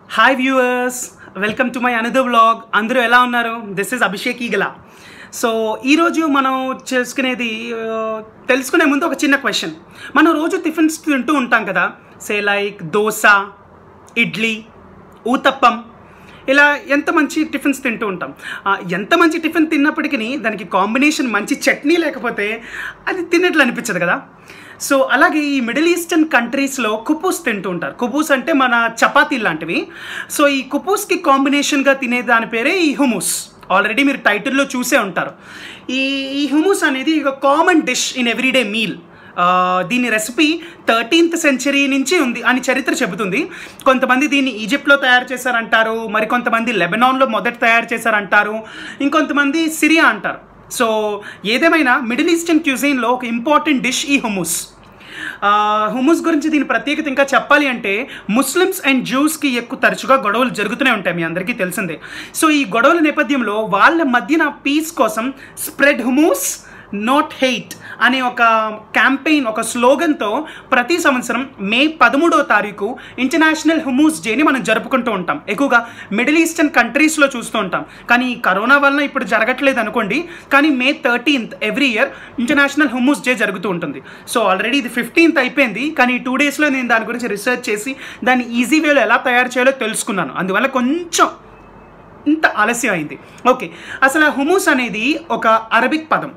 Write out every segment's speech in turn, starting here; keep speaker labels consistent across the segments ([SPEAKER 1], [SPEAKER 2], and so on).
[SPEAKER 1] Hi viewers welcome to my another vlog అందరూ ఎలా ఉన్నారు దిస్ ఇస్ అభిషేక్ ఈగల సో ఈరోజు మనం చేసుకునేది ఆ, తెలుసుకునే ముందు ఒక చిన్న క్వశ్చన్ మనం రోజు టిఫిన్స్ తింటూ ఉంటాం కదా సే లైక్ దోశ ఇడ్లీ ఊతప్పం ఇలా ఎంత మంచి టిఫిన్స్ తింటూ ఉంటాం ఆ, ఎంత మంచి టిఫిన్ తిన్నప్పటికీ దానికి కాంబినేషన్ మంచి చట్నీ లేకపోతే అది తిన్నట్లు అనిపించదు కదా సో అలాగే ఈ మిడిల్ ఈస్టర్న్ కంట్రీస్లో కుపూస్ తింటూ ఉంటారు కుపూస్ అంటే మన చపాతీ లాంటివి సో ఈ కుపూస్కి కాంబినేషన్గా తినే దాని పేరే ఈ హుమూస్ ఆల్రెడీ మీరు టైటిల్లో చూసే ఉంటారు ఈ ఈ హుమూస్ అనేది ఒక common dish in everyday meal ఆ, దీని రెసిపీ థర్టీన్త్ సెంచరీ నుంచి ఉంది అని చరిత్ర చెబుతుంది కొంతమంది దీన్ని ఈజిప్ట్లో తయారు చేశారంటారు మరికొంతమంది లెబనాన్లో మొదట తయారు చేశారంటారు ఇంకొంతమంది సిరియా అంటారు సో ఏదేమైనా మిడిల్ ఈస్టర్న్ క్యూజైన్లో ఒక ఇంపార్టెంట్ డిష్ ఈ హుమూస్ హుమూస్ గురించి దీని ప్రత్యేకత ఇంకా చెప్పాలి అంటే ముస్లిమ్స్ అండ్ జూస్కి ఎక్కువ తరచుగా గొడవలు జరుగుతూనే ఉంటాయి మీ అందరికీ తెలిసిందే సో ఈ గొడవల నేపథ్యంలో వాళ్ళ మధ్యన పీస్ కోసం స్ప్రెడ్ హుమూస్ నాట్ హెయిట్ అనే ఒక క్యాంపెయిన్ ఒక స్లోగన్తో ప్రతి సంవత్సరం మే పదమూడవ తారీఖు ఇంటర్నేషనల్ హుమూస్ డేని మనం జరుపుకుంటూ ఉంటాం ఎక్కువగా మిడిల్ ఈస్టర్న్ కంట్రీస్లో చూస్తూ ఉంటాం కానీ ఈ కరోనా వలన ఇప్పుడు జరగట్లేదు అనుకోండి కానీ May thirteenth every year international hummus day జరుగుతూ ఉంటుంది సో ఆల్రెడీ ఇది ఫిఫ్టీన్త్ అయిపోయింది కానీ ఈ టూ డేస్లో నేను దాని గురించి రీసెర్చ్ చేసి దాన్ని ఈజీ వేలో ఎలా తయారు చేయాలో తెలుసుకున్నాను అందువల్ల కొంచెం ఇంత ఆలస్యం అయింది ఓకే అసలు ఆ హుమూస్ అనేది ఒక అరబిక్ పదం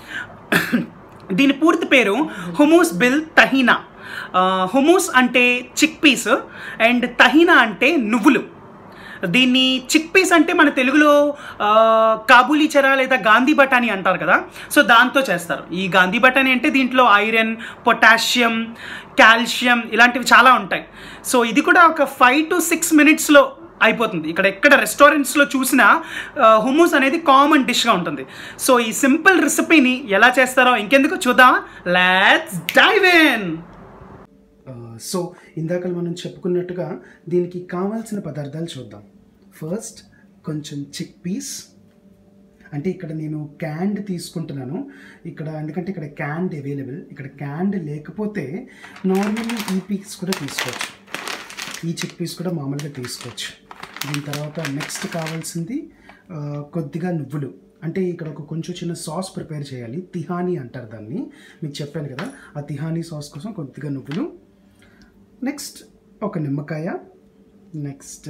[SPEAKER 1] దీని పూర్తి పేరు హుమూస్ బిల్ తహీనా హుమూస్ అంటే చిక్ పీస్ అండ్ తహీనా అంటే నువ్వులు దీన్ని చిక్ పీస్ అంటే మన తెలుగులో ఆ, కాబూలీ చెర లేదా గాంధీ బఠానీ అంటారు కదా సో దాంతో చేస్తారు ఈ గాంధీ బఠానీ అంటే దీంట్లో ఐరన్ పొటాషియం కాల్షియం ఇలాంటివి చాలా ఉంటాయి సో ఇది కూడా ఒక ఫైవ్ టు సిక్స్ మినిట్స్లో అయిపోతుంది ఇక్కడ ఎక్కడ రెస్టారెంట్స్లో చూసినా హుమూస్ అనేది కామన్ డిష్గా ఉంటుంది సో ఈ సింపుల్ రెసిపీని ఎలా చేస్తారో ఇంకెందుకు చూద్దాం లెట్స్ డైవ్ ఇన్
[SPEAKER 2] సో ఇందాక మనం చెప్పుకున్నట్టుగా దీనికి కావాల్సిన పదార్థాలు చూద్దాం ఫస్ట్ కొంచెం చిక్ పీస్ అంటే ఇక్కడ నేను క్యాండ్ తీసుకుంటున్నాను ఇక్కడ ఎందుకంటే ఇక్కడ క్యాండ్ అవైలబుల్ ఇక్కడ క్యాండ్ లేకపోతే నార్మల్ ఈ పీస్ కూడా తీసుకోవచ్చు ఈ చిక్ పీస్ కూడా మామూలుగా తీసుకోవచ్చు దీని తర్వాత నెక్స్ట్ కావాల్సింది ఆ, కొద్దిగా నువ్వులు అంటే ఇక్కడ ఒక కొంచెం చిన్న సాస్ ప్రిపేర్ చేయాలి తిహానీ అంటారు దాన్ని మీకు చెప్పాను కదా ఆ తిహానీ సాస్ కోసం కొద్దిగా నువ్వులు నెక్స్ట్ ఒక నిమ్మకాయ నెక్స్ట్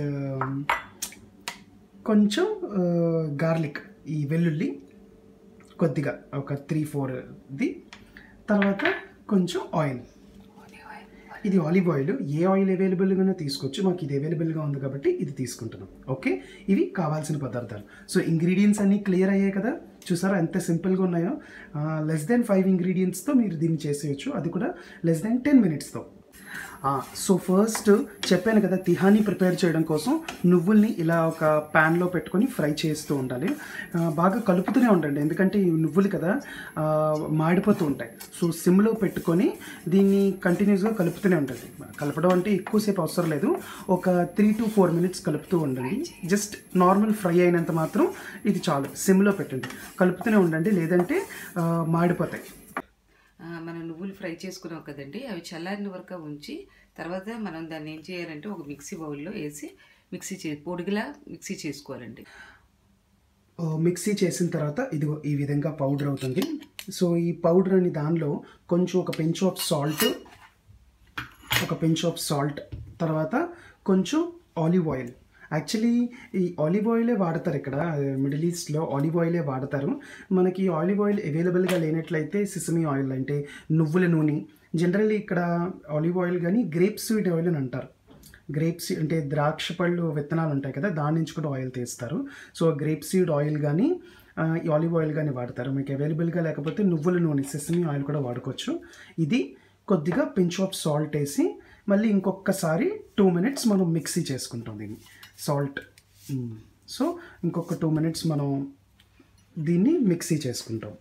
[SPEAKER 2] కొంచెం గార్లిక్ ఈ వెల్లుల్లి కొద్దిగా ఒక త్రీ ఫోర్ది తర్వాత కొంచెం ఆయిల్ ఇది ఆలివ్ ఆయిల్ ఏ ఆయిల్ అవైలబుల్గానో తీసుకోవచ్చు మాకు ఇది అవైలబుల్గా ఉంది కాబట్టి ఇది తీసుకుంటున్నాం ఓకే ఇవి కావాల్సిన పదార్థాలు సో ఇంగ్రీడియంట్స్ అన్నీ క్లియర్ అయ్యాయి కదా చూసారా ఎంత సింపుల్గా ఉన్నాయో లెస్ దెన్ ఫైవ్ ఇంగ్రీడియంట్స్తో మీరు దీన్ని చేసేయచ్చు అది కూడా లెస్ దెన్ టెన్ మినిట్స్తో సో ఫస్ట్ చెప్పాను కదా తిహానీ ప్రిపేర్ చేయడం కోసం నువ్వుల్ని ఇలా ఒక ప్యాన్లో పెట్టుకొని ఫ్రై చేస్తూ ఉండాలి ఆ, బాగా కలుపుతూనే ఉండండి ఎందుకంటే ఈ నువ్వులు కదా ఆ, మాడిపోతూ ఉంటాయి సో సిమ్లో పెట్టుకొని దీన్ని కంటిన్యూస్గా కలుపుతూనే ఉండండి కలపడం అంటే ఎక్కువసేపు అవసరం లేదు ఒక త్రీ టు ఫోర్ మినిట్స్ కలుపుతూ ఉండండి జస్ట్ నార్మల్ ఫ్రై అయినంత మాత్రం ఇది చాలు సిమ్లో పెట్టండి కలుపుతూనే ఉండండి లేదంటే ఆ, మాడిపోతాయి
[SPEAKER 3] ఆ, మనం నువ్వులు ఫ్రై చేసుకున్నాం కదండి అవి చల్లారిన వరకు ఉంచి తర్వాత మనం దాన్ని ఏం చేయాలంటే ఒక మిక్సీ బౌల్లో వేసి మిక్సీ చే పొడిగిలా మిక్సీ చేసుకోవాలండి
[SPEAKER 2] ఓ, మిక్సీ చేసిన తర్వాత ఇదిగో ఈ విధంగా పౌడర్ అవుతుంది సో ఈ పౌడర్ అని దానిలో కొంచెం ఒక పెంచ్ ఆఫ్ సాల్ట్ ఒక పెంచ్ ఆఫ్ సాల్ట్ తర్వాత కొంచెం ఆలివ్ ఆయిల్ యాక్చువల్లీ ఈ ఆలివ్ ఆయిలే వాడతారు ఇక్కడ మిడిల్ ఈస్ట్లో ఆలివ్ ఆయిలే వాడతారు మనకి ఆలివ్ ఆయిల్ అవైలబుల్గా లేనట్లయితే సిసమి ఆయిల్ అంటే నువ్వుల నూనె జనరల్లీ ఇక్కడ ఆలివ్ ఆయిల్ కానీ గ్రేప్ సీడ్ ఆయిల్ అని అంటారు గ్రేప్ సీ అంటే ద్రాక్ష పళ్ళు విత్తనాలు ఉంటాయి కదా దాని నుంచి కూడా ఆయిల్ తీస్తారు సో గ్రేప్ సీడ్ ఆయిల్ కానీ ఆ, ఈ ఆలివ్ ఆయిల్ కానీ వాడతారు మీకు అవైలబుల్గా లేకపోతే నువ్వుల నూనె సెసమి ఆయిల్ కూడా వాడుకోవచ్చు ఇది కొద్దిగా పించ్ ఆఫ్ సాల్ట్ వేసి మళ్ళీ ఇంకొకసారి టూ మినిట్స్ మనం మిక్సీ చేసుకుంటాం దీన్ని సాల్ట్ సో ఇంకొక టూ మినిట్స్ మనం దీన్ని మిక్సీ చేసుకుంటాం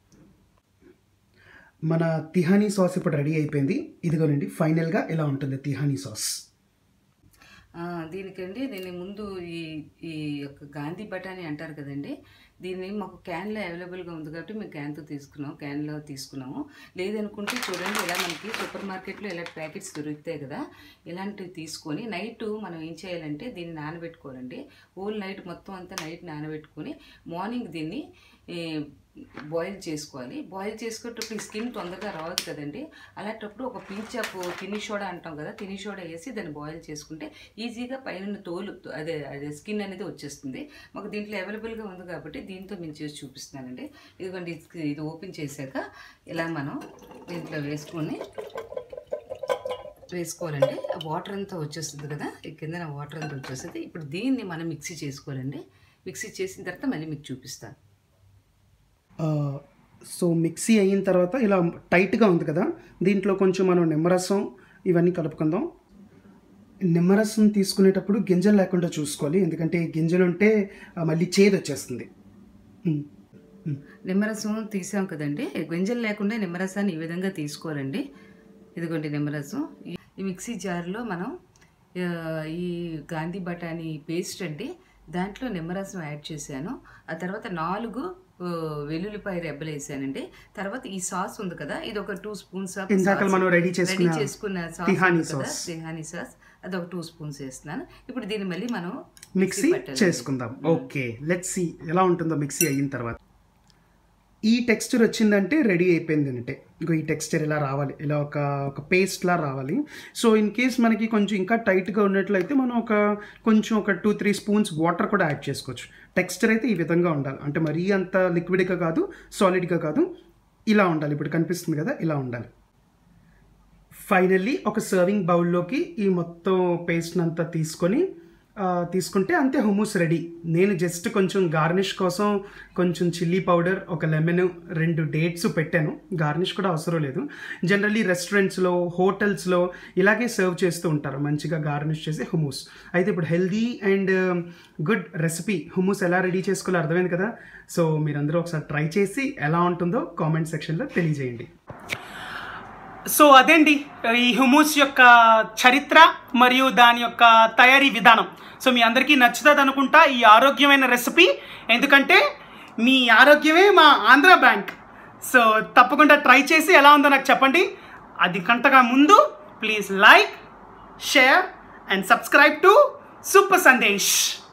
[SPEAKER 2] మన తిహానీ సాస్ ఇప్పుడు రెడీ అయిపోయింది ఇదిగోనండి ఫైనల్గా ఇలా ఉంటుంది తిహానీ సాస్
[SPEAKER 3] ఆ, దీనికండి దీని ముందు ఈ ఈ యొక్క గాంధీ బఠానీ అంటారు కదండి దీన్ని మాకు క్యాన్లో అవైలబుల్గా ఉంది కాబట్టి మేము క్యాన్తో తీసుకున్నాం క్యాన్లో తీసుకున్నాము లేదనుకుంటే చూడండి ఇలా మనకి సూపర్ మార్కెట్లో ఇలాంటి ప్యాకెట్స్ దొరుకుతాయి కదా ఇలాంటివి తీసుకొని నైట్ మనం ఏం చేయాలంటే దీన్ని నానబెట్టుకోవాలండి హోల్ నైట్ మొత్తం అంతా నైట్ నానబెట్టుకొని మార్నింగ్ దీన్ని బాయిల్ చేసుకోవాలి బాయిల్ చేసుకునేటప్పుడు ఈ స్కిన్ తొందరగా రావద్దు కదండి అలాంటప్పుడు ఒక పించ్ ఆఫ్ తిని సోడా అంటాం కదా తిని సోడా వేసి దాన్ని బాయిల్ చేసుకుంటే ఈజీగా పైన తోలు అదే అదే స్కిన్ అనేది వచ్చేస్తుంది మాకు దీంట్లో అవైలబుల్గా ఉంది కాబట్టి దీంతో నేను చేసి చూపిస్తున్నానండి ఇదిగోండి ఇది- ఇది ఓపెన్ చేశాక ఇలా మనం దీంట్లో వేసుకొని వేసుకోవాలండి ఆ వాటర్ అంతా వచ్చేస్తుంది కదా ఈ కింద వాటర్ అంతా వచ్చేస్తుంది ఇప్పుడు దీన్ని మనం మిక్సీ చేసుకోవాలండి మిక్సీ చేసిన తర్వాత మళ్ళీ మీకు చూపిస్తాను
[SPEAKER 2] సో మిక్సీ అయిన తర్వాత ఇలా టైట్గా ఉంది కదా దీంట్లో కొంచెం మనం నిమ్మరసం ఇవన్నీ కలుపుకుందాం నిమ్మరసం తీసుకునేటప్పుడు గింజలు లేకుండా చూసుకోవాలి ఎందుకంటే గింజలు ఉంటే ఆ, మళ్ళీ చేదు వచ్చేస్తుంది ఉమ్. ఉమ్.
[SPEAKER 3] నిమ్మరసం తీసాం కదండి గింజలు లేకుండా నిమ్మరసాన్ని ఈ విధంగా తీసుకోవాలండి ఇదిగోండి నిమ్మరసం ఈ ఈ మిక్సీ జార్లో మనం ఆ, ఈ గాంధీ బఠానీ పేస్ట్ అండి దాంట్లో నిమ్మరసం యాడ్ చేశాను ఆ తర్వాత నాలుగు ఆ, వెల్లుల్లిపాయ రెబ్బలు వేసానండి తర్వాత ఈ సాస్ ఉంది కదా ఇది ఒక టూ స్పూన్స్ ఆఫ్
[SPEAKER 2] ఇందాక మనం రెడీ
[SPEAKER 3] రెడీ
[SPEAKER 2] చేసుకున్న
[SPEAKER 3] చేసుకున్న సాస్
[SPEAKER 2] తిహానీ
[SPEAKER 3] ఉంది కదా,
[SPEAKER 2] సాస్.
[SPEAKER 3] తిహానీ సాస్ అది ఒక టూ స్పూన్స్ వేస్తున్నాను ఇప్పుడు దీన్ని మళ్ళీ మనం
[SPEAKER 2] మిక్సీ
[SPEAKER 3] పట్టాలండి.
[SPEAKER 2] చేసుకుందాం ఓకే లెట్స్ సి ఎలా ఉంటుందో మిక్సీ అయిన తర్వాత ఈ టెక్స్చర్ వచ్చిందంటే రెడీ అయిపోయింది అంటే ఇంకో ఈ టెక్స్చర్ ఇలా రావాలి ఇలా ఒక ఒక పేస్ట్లా రావాలి సో ఇన్ కేస్ మనకి కొంచెం ఇంకా టైట్గా ఉన్నట్లయితే మనం ఒక కొంచెం ఒక టూ త్రీ స్పూన్స్ వాటర్ కూడా యాడ్ చేసుకోవచ్చు టెక్స్చర్ అయితే ఈ విధంగా ఉండాలి అంటే మరీ అంత లిక్విడ్గా కాదు సాలిడ్గా కాదు ఇలా ఉండాలి ఇప్పుడు కనిపిస్తుంది కదా ఇలా ఉండాలి ఫైనల్లీ ఒక సర్వింగ్ బౌల్లోకి ఈ మొత్తం పేస్ట్ని అంతా తీసుకొని ఆ, తీసుకుంటే అంతే హుమూస్ రెడీ నేను జస్ట్ కొంచెం గార్నిష్ కోసం కొంచెం చిల్లీ పౌడర్ ఒక లెమన్ రెండు డేట్స్ పెట్టాను గార్నిష్ కూడా అవసరం లేదు జనరల్లీ రెస్టారెంట్స్లో హోటల్స్లో ఇలాగే సర్వ్ చేస్తూ ఉంటారు మంచిగా గార్నిష్ చేసి హుమూస్ అయితే ఇప్పుడు healthy and good recipe hummus ఎలా రెడీ చేసుకోవాలో అర్థమైంది కదా సో మీరందరూ ఒకసారి ట్రై చేసి ఎలా ఉంటుందో కామెంట్ సెక్షన్లో తెలియజేయండి
[SPEAKER 1] సో అదేండి ఈ హుమూస్ యొక్క చరిత్ర మరియు దాని యొక్క తయారీ విధానం సో మీ అందరికీ నచ్చుతుంది అనుకుంటా ఈ ఆరోగ్యమైన రెసిపీ ఎందుకంటే మీ ఆరోగ్యమే మా ఆంధ్ర బ్యాంక్ సో తప్పకుండా ట్రై చేసి ఎలా ఉందో నాకు చెప్పండి అది కంటగా ముందు please like share and subscribe to super Sandesh